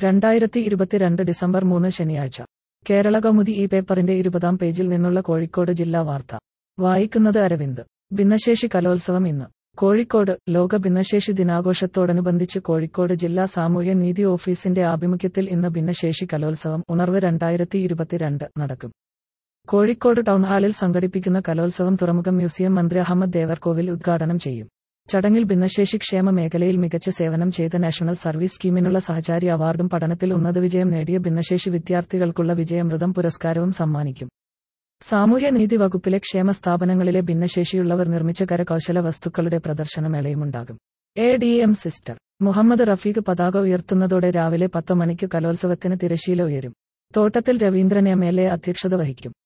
രണ്ടായിരത്തി ഇരുപത്തിരണ്ട് ഡിസംബർ മൂന്ന് ശനിയാഴ്ച കേരള കൗമുദി ഈ പേപ്പറിന്റെ ഇരുപതാം പേജിൽ നിന്നുള്ള കോഴിക്കോട് ജില്ലാ വാർത്ത വായിക്കുന്നത് അരവിന്ദ് ഭിന്നശേഷി കലോത്സവം ഇന്ന് കോഴിക്കോട് ലോക ഭിന്നശേഷി ദിനാഘോഷത്തോടനുബന്ധിച്ച് കോഴിക്കോട് ജില്ലാ സാമൂഹ്യ നീതി ഓഫീസിന്റെ ആഭിമുഖ്യത്തിൽ ഇന്ന് ഭിന്നശേഷി കലോത്സവം ഉണർവ് രണ്ടായിരത്തി ഇരുപത്തിരണ്ട് നടക്കും കോഴിക്കോട് ടൗൺ ഹാളിൽ സംഘടിപ്പിക്കുന്ന കലോത്സവം തുറമുഖം മ്യൂസിയം മന്ത്രി അഹമ്മദ് ദേവർകോവിൽ ഉദ്ഘാടനം ചെയ്യും ചടങ്ങിൽ ഭിന്നശേഷി ക്ഷേമ മേഖലയിൽ മികച്ച സേവനം ചെയ്ത നാഷണൽ സർവീസ് സ്കീമിനുള്ള സഹചാരി അവാർഡും പഠനത്തിൽ ഉന്നത വിജയം നേടിയ ഭിന്നശേഷി വിദ്യാർത്ഥികൾക്കുള്ള വിജയമൃതം പുരസ്കാരവും സമ്മാനിക്കും സാമൂഹ്യനീതി വകുപ്പിലെ ക്ഷേമ സ്ഥാപനങ്ങളിലെ ഭിന്നശേഷിയുള്ളവർ നിർമ്മിച്ച കരകൗശല വസ്തുക്കളുടെ പ്രദർശനമേളയുമുണ്ടാകും A D M sister Muhammad Rafeeq പതാക ഉയർത്തുന്നതോടെ രാവിലെ പത്ത് മണിക്ക് കലോത്സവത്തിന് തിരശീല ഉയരും തോട്ടത്തിൽ രവീന്ദ്രൻ എം എൽ എ അധ്യക്ഷത വഹിക്കും